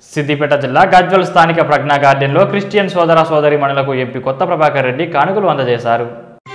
సిద్దిపేట జిల్లా గజ్వల్ స్థానిక ప్రజ్ఞా గార్డెన్లో క్రిస్టియన్ సోదర సోదరి మణులకు ఎంపీ కొత్త ప్రభాకర్ రెడ్డి కానుకలు అందజేశారు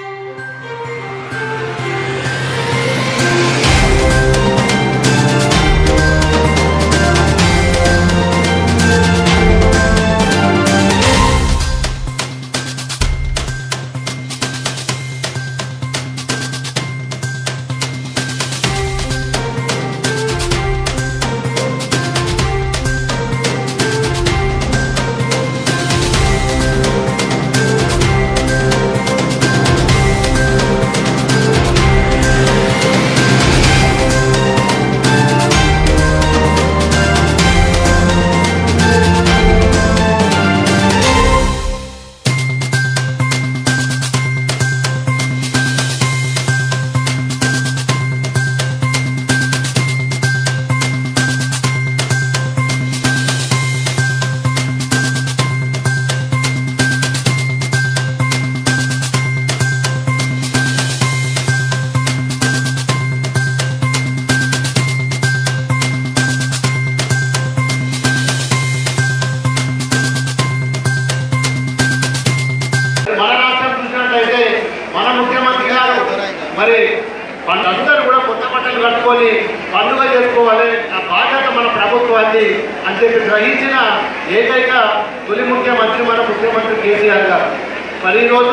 మన రాష్ట్రం చూసినట్లయితే మన ముఖ్యమంత్రి గారు మరి అందరూ కూడా కొత్త బట్టలు కట్టుకొని పండుగ చేసుకోవాలి ఆ బాధ్యత మన ప్రభుత్వాన్ని అని చెప్పి గ్రహించిన ఏకైక తొలి ముఖ్యమంత్రి మన ముఖ్యమంత్రి కేసీఆర్ గారు మరి ఈరోజు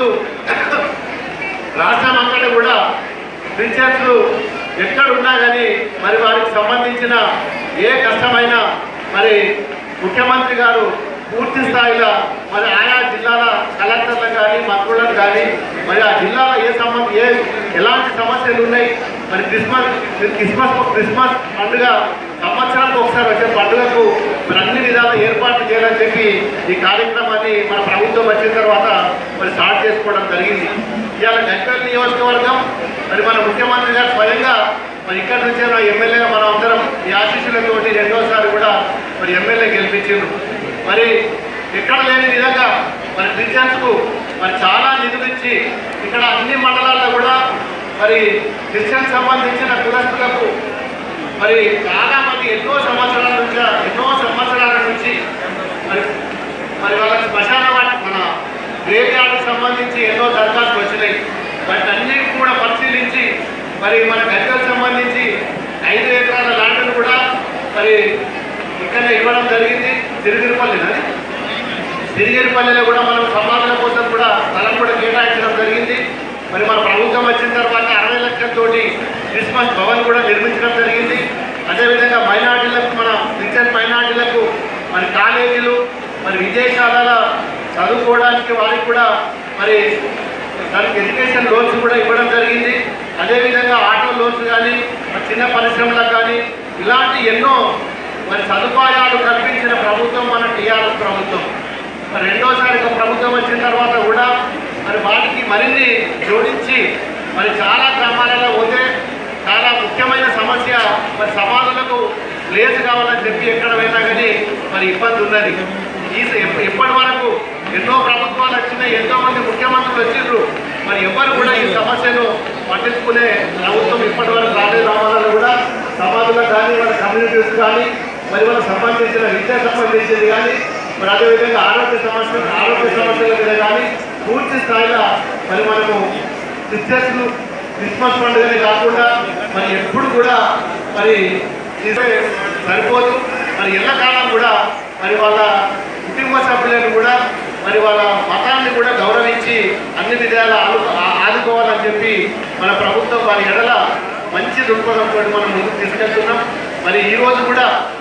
రాష్ట్రం అంతటా కూడా టీచర్స్ ఎక్కడ ఉన్నా కానీ మరి వారికి సంబంధించిన ఏ కష్టమైనా మరి ముఖ్యమంత్రి గారు పూర్తి స్థాయిలో మరి ఆయా జిల్లాల కలెక్టర్లకు కానీ మంత్రులకు కానీ మరి ఆ జిల్లాలో ఏ సంబంధం ఏ ఎలాంటి సమస్యలు ఉన్నాయి మరి క్రిస్మస్ క్రిస్మస్ క్రిస్మస్ పండుగ సంవత్సరానికి ఒకసారి వచ్చే పండుగకు మరి అన్ని విధాల ఏర్పాట్లు చేయాలని చెప్పి ఈ కార్యక్రమాన్ని మన ప్రభుత్వం వచ్చిన తర్వాత మరి స్టార్ట్ చేసుకోవడం జరిగింది ఇవాళ గజ్వేల్ నియోజకవర్గం మరి మన ముఖ్యమంత్రి గారు స్వయంగా మరి ఇక్కడ నుంచే నా ఎమ్మెల్యేగా మనం అందరం ఈ ఆశీస్సులతోటి రెండోసారి కూడా మరి ఎమ్మెల్యే గెలిపించారు మరి ఎక్కడ లేని విధంగా మరి క్రిస్టియన్స్కు మరి చాలా నిధులు ఇచ్చి ఇక్కడ అన్ని మండలాల్లో కూడా మరి క్రిస్టియన్ సంబంధించిన కులస్తులకు మరి చాలా మంది ఎన్నో సంవత్సరాల నుంచి ఎన్నో సంవత్సరాల నుంచి మరి మరి వాళ్ళ శ్మశాన వాటి మన గ్రేవ్ యార్డ్కి సంబంధించి ఎన్నో దరఖాస్తులు వచ్చినాయి వాటి అన్ని కూడా పరిశీలించి మరి మన గద్దెలకు సంబంధించి ఐదు ఎకరాల ల్యాండ్ను కూడా మరి ఇక్కడనే ఇవ్వడం జరిగింది తిరుగిరిపల్లినది తిరిగేపల్లిలో కూడా మనం సమాధాన కోసం కూడా స్థలం కూడా కేటాయించడం జరిగింది మరి మన ప్రభుత్వం వచ్చిన తర్వాత అరవై లక్షలతోటి క్రిస్మస్ భవన్ కూడా నిర్మించడం జరిగింది అదేవిధంగా మైనార్టీలకు మన క్రిస్టియన్ మైనార్టీలకు మరి కాలేజీలు మరి విదేశాల చదువుకోవడానికి వారికి కూడా మరి దానికి ఎడ్యుకేషన్ లోన్స్ కూడా ఇవ్వడం జరిగింది అదేవిధంగా ఆటో లోన్స్ కానీ మరి చిన్న పరిశ్రమలకు కానీ ఇలాంటి ఎన్నో మరి సదుపాయాలు కల్పించిన ప్రభుత్వం మన టీఆర్ఎస్ ప్రభుత్వం మరి రెండోసారి ఒక ప్రభుత్వం వచ్చిన తర్వాత కూడా మరి వాటికి మరిన్ని జోడించి మరి చాలా గ్రామాలలో పోతే చాలా ముఖ్యమైన సమస్య మరి సమాధులకు ప్లేస్ కావాలని చెప్పి ఎక్కడ పోయినా కానీ మరి ఇబ్బంది ఉన్నది ఈ ఎప్ప- ఇప్పటి వరకు ఎన్నో ప్రభుత్వాలు వచ్చినాయి ఎంతో మంది ముఖ్యమంత్రులు వచ్చిండ్రు మరి ఎవరు కూడా ఈ సమస్యను పట్టించుకునే ప్రభుత్వం ఇప్పటి వరకు రాలేదు రావాలని కూడా సమాధులకు కానీ వాళ్ళ కమ్యూనిటీస్ కానీ మరి వాళ్ళకి సంబంధించిన విద్యకు సంబంధించింది కానీ మరి అదేవిధంగా ఆరోగ్య సమస్య ఆరోగ్య సమస్యల మీద కానీ పూర్తి స్థాయిలో మరి మనము క్రిస్టియన్స్లు క్రిస్మస్ పండుగనే కాకుండా మరి ఎప్పుడు కూడా మరి ఇదే సరిపోదు మరి ఎల్లకాలం కూడా మరి వాళ్ళ కుటుంబ సభ్యులను కూడా మరి వాళ్ళ మతాన్ని కూడా గౌరవించి అన్ని విధాల ఆలు ఆ- ఆదుకోవాలని చెప్పి మన ప్రభుత్వం వారి ఎడల మంచి దృక్పథంతో మనం ముందుకు తీసుకెళ్తున్నాం మరి ఈ రోజు కూడా